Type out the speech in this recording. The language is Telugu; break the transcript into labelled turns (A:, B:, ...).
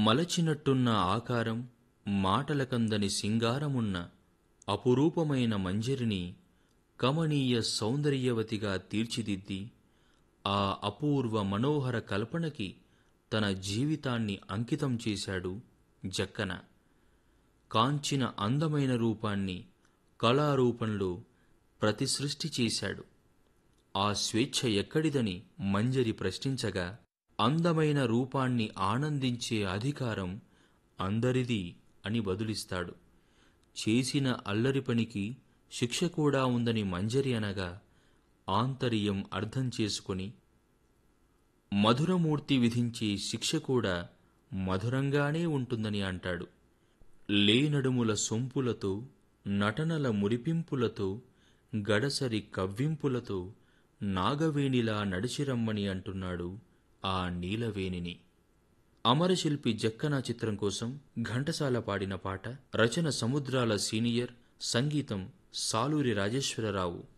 A: మలచినట్టున్న ఆకారం మాటలకందని సింగారమున్న అపురూపమైన మంజరిని కమనీయ సౌందర్యవతిగా తీర్చిదిద్ది ఆ అపూర్వ మనోహర కల్పనకి తన జీవితాన్ని అంకితం చేశాడు జక్కన కాంచిన అందమైన రూపాన్ని కళారూపంలో ప్రతిసృష్టి చేశాడు ఆ స్వేచ్ఛ ఎక్కడిదని మంజరి ప్రశ్నించగా అందమైన రూపాన్ని ఆనందించే అధికారం అందరిది అని బదులిస్తాడు చేసిన అల్లరి పనికి శిక్ష కూడా ఉందని మంజరి అనగా ఆంతర్యం అర్థం చేసుకొని మధురమూర్తి విధించే శిక్ష కూడా మధురంగానే ఉంటుందని అంటాడు లేనడుముల సొంపులతో నటనల మురిపింపులతో గడసరి కవ్వింపులతో నాగవేణిలా నడిచిరమ్మని అంటున్నాడు ఆ నీలవేణిని అమరశిల్పి జక్కన చిత్రం కోసం ఘంటసాల పాడిన పాట రచన సముద్రాల సీనియర్ సంగీతం సాలూరి రాజేశ్వరరావు